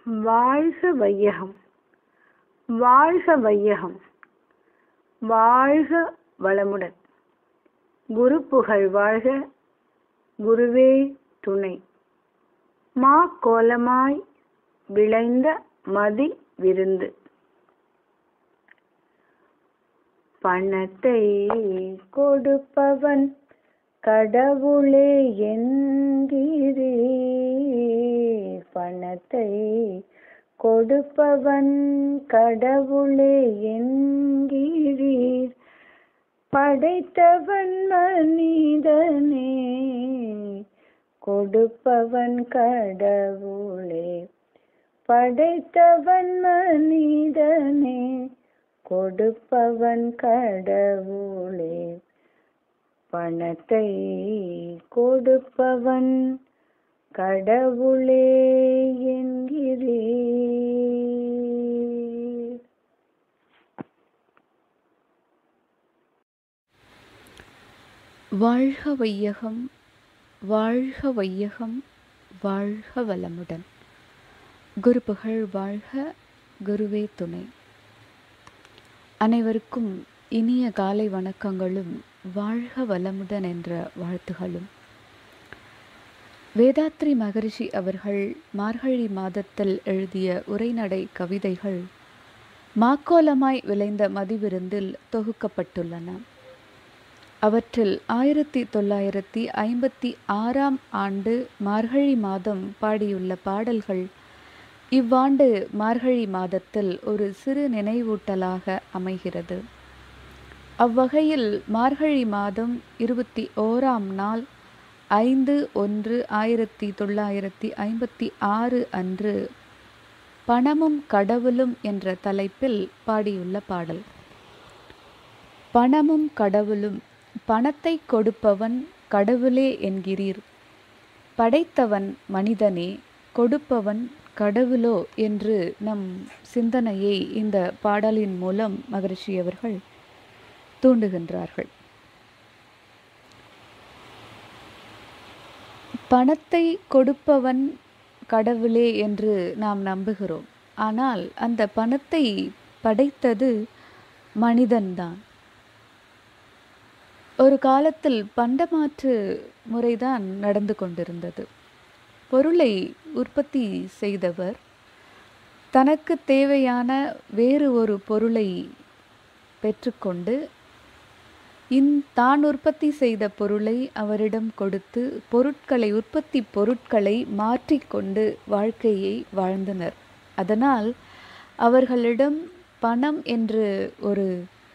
வாழ்க வையகம் வாழ்க வையகம் வாழ்க வளமுடன் குரு புகழ் வாழ்க குருவே துணை மா கோலமாய் விளைந்த மதி விருந்து பணத்தை கொடுப்பவன் கடவுளே என்கிறே பணத்தை கொடுப்பவன் கடவுளே என்கிறீர் படைத்தவன் மனிதனே கொடுப்பவன் கடவுளே படைத்தவன் மனிதனே கொடுப்பவன் கடவுளே பணத்தை கொடுப்பவன் கடவுளே என்கிறே வாழ்க வையகம் வாழ்க வையகம் வாழ்க வளமுடன் குரு புகழ் வாழ்க குருவே துணை அனைவருக்கும் இனிய காலை வணக்கங்களும் வாழ்க வளமுடன் என்ற வாழ்த்துகளும் வேதாத்ரி மகரிஷி அவர்கள் மார்கழி மாதத்தில் எழுதிய உரைநடை கவிதைகள் மாக்கோலமாய் விளைந்த மதிவிருந்தில் தொகுக்கப்பட்டுள்ளன அவற்றில் ஆயிரத்தி தொள்ளாயிரத்தி ஐம்பத்தி ஆறாம் ஆண்டு மார்கழி மாதம் பாடியுள்ள பாடல்கள் இவ்வாண்டு மார்கழி மாதத்தில் ஒரு சிறு நினைவூட்டலாக அமைகிறது அவ்வகையில் மார்கழி மாதம் இருபத்தி ஓராம் நாள் ஐந்து ஒன்று ஆயிரத்தி தொள்ளாயிரத்தி ஐம்பத்தி ஆறு அன்று பணமும் கடவுளும் என்ற தலைப்பில் பாடியுள்ள பாடல் பணமும் கடவுளும் பணத்தை கொடுப்பவன் கடவுளே என்கிறீர் படைத்தவன் மனிதனே கொடுப்பவன் கடவுளோ என்று நம் சிந்தனையை இந்த பாடலின் மூலம் மகரிஷி அவர்கள் தூண்டுகின்றார்கள் பணத்தை கொடுப்பவன் கடவுளே என்று நாம் நம்புகிறோம் ஆனால் அந்த பணத்தை படைத்தது மனிதன்தான் ஒரு காலத்தில் பண்டமாற்று முறைதான் நடந்து கொண்டிருந்தது பொருளை உற்பத்தி செய்தவர் தனக்கு தேவையான வேறு ஒரு பொருளை பெற்றுக்கொண்டு இன் தான் உற்பத்தி செய்த பொருளை அவரிடம் கொடுத்து பொருட்களை உற்பத்தி பொருட்களை மாற்றிக்கொண்டு வாழ்க்கையை வாழ்ந்தனர் அதனால் அவர்களிடம் பணம் என்று ஒரு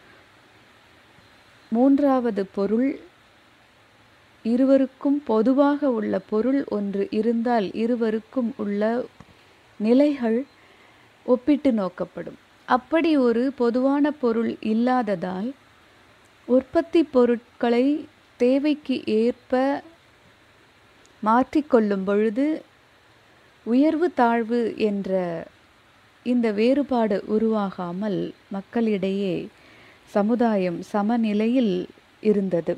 மூன்றாவது பொருள் இருவருக்கும் பொதுவாக உள்ள பொருள் ஒன்று இருந்தால் இருவருக்கும் உள்ள நிலைகள் ஒப்பிட்டு நோக்கப்படும் அப்படி ஒரு பொதுவான பொருள் இல்லாததால் உற்பத்தி பொருட்களை தேவைக்கு ஏற்ப மாற்றிக்கொள்ளும் பொழுது உயர்வு தாழ்வு என்ற இந்த வேறுபாடு உருவாகாமல் மக்களிடையே சமுதாயம் சமநிலையில் இருந்தது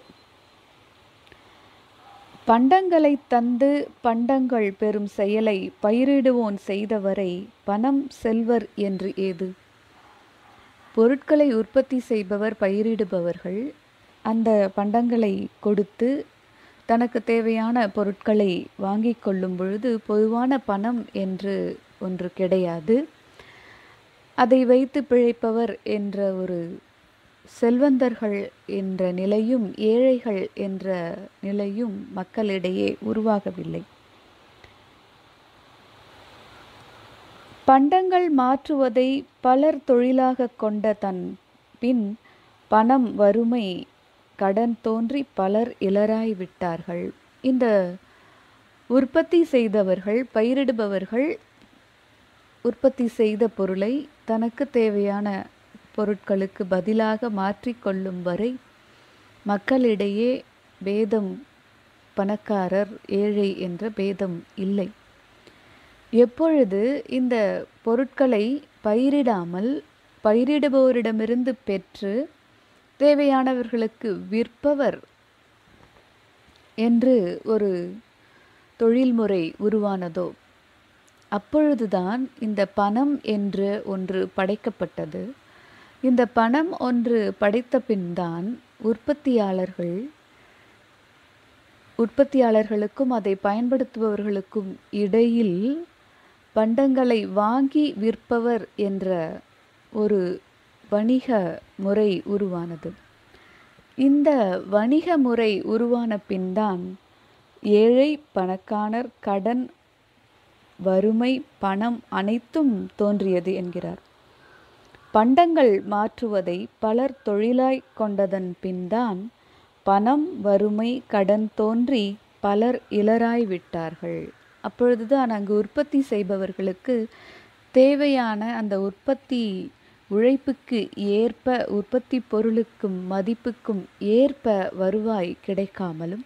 பண்டங்களை தந்து பண்டங்கள் பெறும் செயலை பயிரிடுவோன் செய்தவரை பணம் செல்வர் என்று ஏது பொருட்களை உற்பத்தி செய்பவர் பயிரிடுபவர்கள் அந்த பண்டங்களை கொடுத்து தனக்கு தேவையான பொருட்களை வாங்கி கொள்ளும் பொழுது பொதுவான பணம் என்று ஒன்று கிடையாது அதை வைத்து பிழைப்பவர் என்ற ஒரு செல்வந்தர்கள் என்ற நிலையும் ஏழைகள் என்ற நிலையும் மக்களிடையே உருவாகவில்லை பண்டங்கள் மாற்றுவதை பலர் தொழிலாக கொண்ட தன் பின் பணம் வறுமை கடன் தோன்றி பலர் இலராய் விட்டார்கள் இந்த உற்பத்தி செய்தவர்கள் பயிரிடுபவர்கள் உற்பத்தி செய்த பொருளை தனக்கு தேவையான பொருட்களுக்கு பதிலாக மாற்றிக்கொள்ளும் வரை மக்களிடையே பேதம் பணக்காரர் ஏழை என்ற பேதம் இல்லை எப்பொழுது இந்த பொருட்களை பயிரிடாமல் பயிரிடுபவரிடமிருந்து பெற்று தேவையானவர்களுக்கு விற்பவர் என்று ஒரு தொழில்முறை உருவானதோ அப்பொழுதுதான் இந்த பணம் என்று ஒன்று படைக்கப்பட்டது இந்த பணம் ஒன்று படைத்த பின்தான் உற்பத்தியாளர்கள் உற்பத்தியாளர்களுக்கும் அதை பயன்படுத்துபவர்களுக்கும் இடையில் பண்டங்களை வாங்கி விற்பவர் என்ற ஒரு வணிக முறை உருவானது இந்த வணிக முறை உருவான பின்தான் ஏழை பணக்காரர் கடன் வறுமை பணம் அனைத்தும் தோன்றியது என்கிறார் பண்டங்கள் மாற்றுவதை பலர் தொழிலாய் கொண்டதன் பின்தான் பணம் வறுமை கடன் தோன்றி பலர் இலராய் விட்டார்கள் அப்பொழுதுதான் அங்கு உற்பத்தி செய்பவர்களுக்கு தேவையான அந்த உற்பத்தி உழைப்புக்கு ஏற்ப உற்பத்தி பொருளுக்கும் மதிப்புக்கும் ஏற்ப வருவாய் கிடைக்காமலும்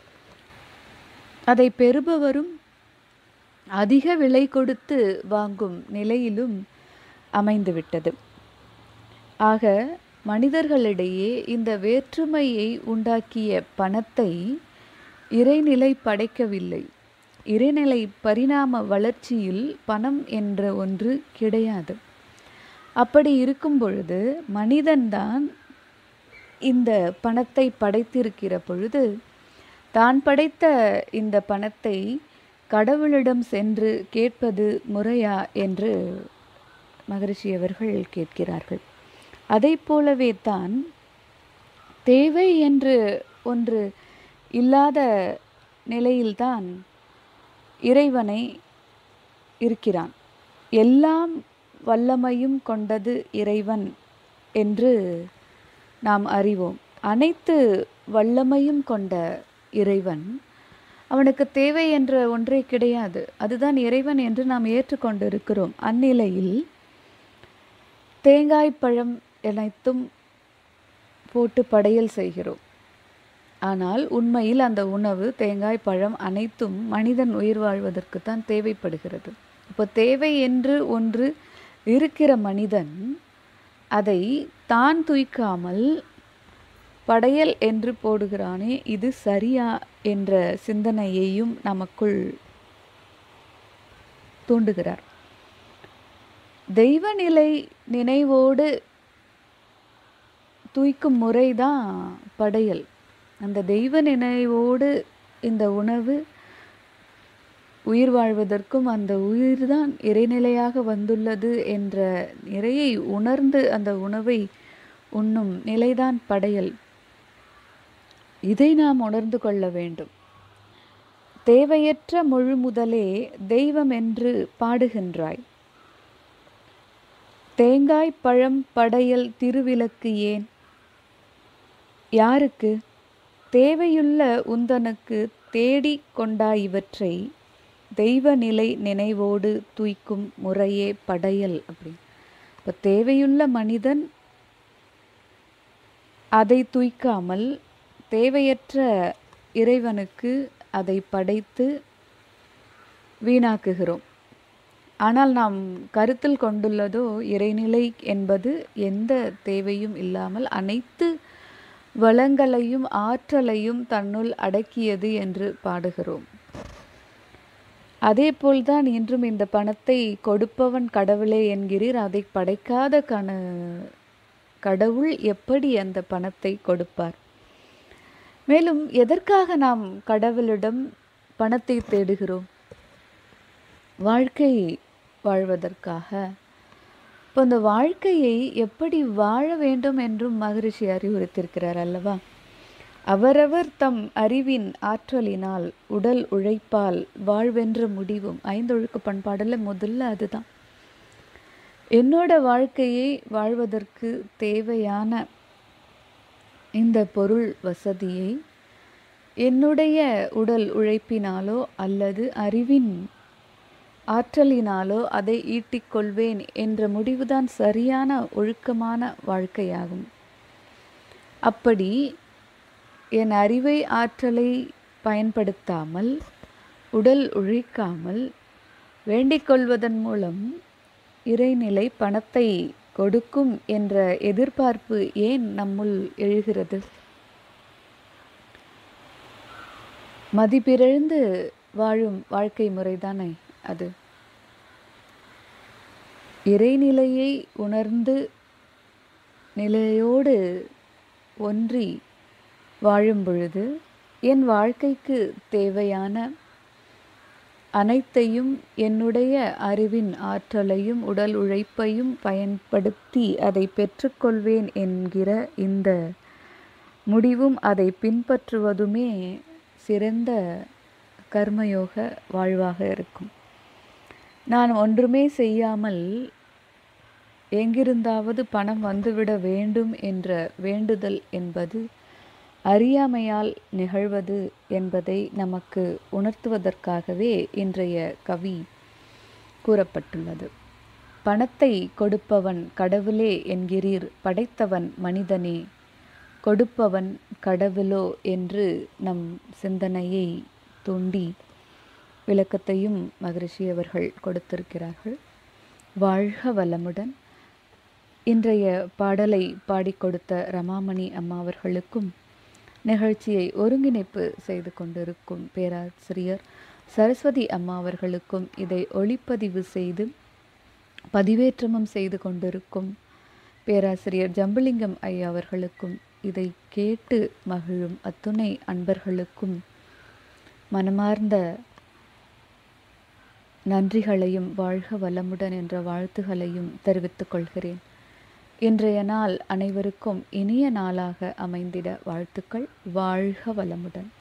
அதை பெறுபவரும் அதிக விலை கொடுத்து வாங்கும் நிலையிலும் அமைந்துவிட்டது ஆக மனிதர்களிடையே இந்த வேற்றுமையை உண்டாக்கிய பணத்தை இறைநிலை படைக்கவில்லை இறைநிலை பரிணாம வளர்ச்சியில் பணம் என்ற ஒன்று கிடையாது அப்படி இருக்கும் பொழுது மனிதன்தான் இந்த பணத்தை படைத்திருக்கிற பொழுது தான் படைத்த இந்த பணத்தை கடவுளிடம் சென்று கேட்பது முறையா என்று மகரிஷி அவர்கள் கேட்கிறார்கள் அதை போலவே தான் தேவை என்று ஒன்று இல்லாத நிலையில்தான் இறைவனை இருக்கிறான் எல்லாம் வல்லமையும் கொண்டது இறைவன் என்று நாம் அறிவோம் அனைத்து வல்லமையும் கொண்ட இறைவன் அவனுக்கு தேவை என்ற ஒன்றே கிடையாது அதுதான் இறைவன் என்று நாம் ஏற்றுக்கொண்டிருக்கிறோம் அந்நிலையில் தேங்காய் பழம் அனைத்தும் போட்டு படையல் செய்கிறோம் ஆனால் உண்மையில் அந்த உணவு தேங்காய் பழம் அனைத்தும் மனிதன் உயிர் வாழ்வதற்கு தான் தேவைப்படுகிறது இப்போ தேவை என்று ஒன்று இருக்கிற மனிதன் அதை தான் தூய்க்காமல் படையல் என்று போடுகிறானே இது சரியா என்ற சிந்தனையையும் நமக்குள் தூண்டுகிறார் தெய்வநிலை நினைவோடு தூய்க்கும் முறைதான் படையல் அந்த தெய்வ நினைவோடு இந்த உணவு உயிர் வாழ்வதற்கும் அந்த உயிர்தான் இறைநிலையாக வந்துள்ளது என்ற நிறையை உணர்ந்து அந்த உணவை உண்ணும் நிலைதான் படையல் இதை நாம் உணர்ந்து கொள்ள வேண்டும் தேவையற்ற முழு முதலே தெய்வம் என்று பாடுகின்றாய் தேங்காய் பழம் படையல் திருவிளக்கு ஏன் யாருக்கு தேவையுள்ள உந்தனுக்கு தேடி கொண்டாய் இவற்றை தெய்வ நிலை நினைவோடு தூய்க்கும் முறையே படையல் அப்படின்னு இப்போ தேவையுள்ள மனிதன் அதை தூய்க்காமல் தேவையற்ற இறைவனுக்கு அதை படைத்து வீணாக்குகிறோம் ஆனால் நாம் கருத்தில் கொண்டுள்ளதோ இறைநிலை என்பது எந்த தேவையும் இல்லாமல் அனைத்து வளங்களையும் ஆற்றலையும் தன்னுள் அடக்கியது என்று பாடுகிறோம் அதேபோல்தான் இன்றும் இந்த பணத்தை கொடுப்பவன் கடவுளே என்கிறீர் அதை படைக்காத கண கடவுள் எப்படி அந்த பணத்தை கொடுப்பார் மேலும் எதற்காக நாம் கடவுளிடம் பணத்தை தேடுகிறோம் வாழ்க்கை வாழ்வதற்காக இப்போ இந்த வாழ்க்கையை எப்படி வாழ வேண்டும் என்றும் மகரிஷி அறிவுறுத்திருக்கிறார் அல்லவா அவரவர் தம் அறிவின் ஆற்றலினால் உடல் உழைப்பால் வாழ்வென்ற முடிவும் ஐந்தொழுக்க பண்பாடில் முதல்ல அதுதான் என்னோட வாழ்க்கையை வாழ்வதற்கு தேவையான இந்த பொருள் வசதியை என்னுடைய உடல் உழைப்பினாலோ அல்லது அறிவின் ஆற்றலினாலோ அதை ஈட்டிக்கொள்வேன் என்ற முடிவுதான் சரியான ஒழுக்கமான வாழ்க்கையாகும் அப்படி என் அறிவை ஆற்றலை பயன்படுத்தாமல் உடல் உழைக்காமல் வேண்டிக் கொள்வதன் மூலம் இறைநிலை பணத்தை கொடுக்கும் என்ற எதிர்பார்ப்பு ஏன் நம்முள் எழுகிறது மதிப்பிழந்து வாழும் வாழ்க்கை முறைதானே அது இறைநிலையை உணர்ந்து நிலையோடு ஒன்றி வாழும் பொழுது என் வாழ்க்கைக்கு தேவையான அனைத்தையும் என்னுடைய அறிவின் ஆற்றலையும் உடல் உழைப்பையும் பயன்படுத்தி அதை பெற்றுக்கொள்வேன் என்கிற இந்த முடிவும் அதை பின்பற்றுவதுமே சிறந்த கர்மயோக வாழ்வாக இருக்கும் நான் ஒன்றுமே செய்யாமல் எங்கிருந்தாவது பணம் வந்துவிட வேண்டும் என்ற வேண்டுதல் என்பது அறியாமையால் நிகழ்வது என்பதை நமக்கு உணர்த்துவதற்காகவே இன்றைய கவி கூறப்பட்டுள்ளது பணத்தை கொடுப்பவன் கடவுளே என்கிறீர் படைத்தவன் மனிதனே கொடுப்பவன் கடவுளோ என்று நம் சிந்தனையை தூண்டி விளக்கத்தையும் மகரிஷி அவர்கள் கொடுத்திருக்கிறார்கள் வாழ்க வளமுடன் இன்றைய பாடலை பாடிக் கொடுத்த ரமாமணி அம்மா அவர்களுக்கும் நிகழ்ச்சியை ஒருங்கிணைப்பு செய்து கொண்டிருக்கும் பேராசிரியர் சரஸ்வதி அம்மா அவர்களுக்கும் இதை ஒளிப்பதிவு செய்து பதிவேற்றமும் செய்து கொண்டிருக்கும் பேராசிரியர் ஜம்புலிங்கம் ஐயா அவர்களுக்கும் இதை கேட்டு மகிழும் அத்துணை அன்பர்களுக்கும் மனமார்ந்த நன்றிகளையும் வாழ்க வளமுடன் என்ற வாழ்த்துகளையும் தெரிவித்துக் கொள்கிறேன் இன்றைய நாள் அனைவருக்கும் இனிய நாளாக அமைந்திட வாழ்த்துக்கள் வாழ்க வளமுடன்